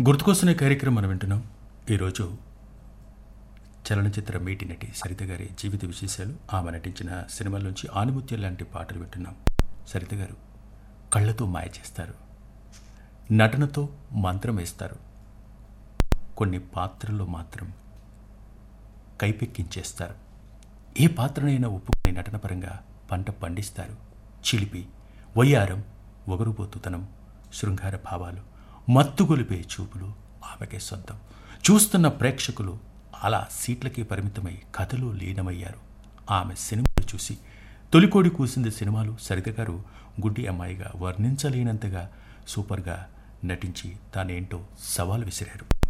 గుర్తుకొస్తున్న కార్యక్రమం మనం వింటున్నాం ఈరోజు చలనచిత్ర మేటి నటి సరిత గారి జీవిత విశేషాలు ఆమె నటించిన సినిమాల నుంచి ఆనిముత్యం లాంటి పాటలు వింటున్నాం సరిత గారు కళ్ళతో మాయ చేస్తారు నటనతో మంత్రం వేస్తారు కొన్ని పాత్రల్లో మాత్రం కైపెక్కించేస్తారు ఏ పాత్రనైనా ఒప్పుకునే నటన పరంగా పంట పండిస్తారు చిలిపి వయ్యారం ఒగరుబోతుతనం శృంగార భావాలు మత్తుగొలిపే చూపులు ఆమెకే సొంతం చూస్తున్న ప్రేక్షకులు అలా సీట్లకి పరిమితమై కథలో లీనమయ్యారు ఆమె సినిమాలు చూసి తొలికోడి కూసింది సినిమాలు సరిత గారు గుడ్డి అమ్మాయిగా వర్ణించలేనంతగా సూపర్గా నటించి తానేంటో సవాల్ విసిరారు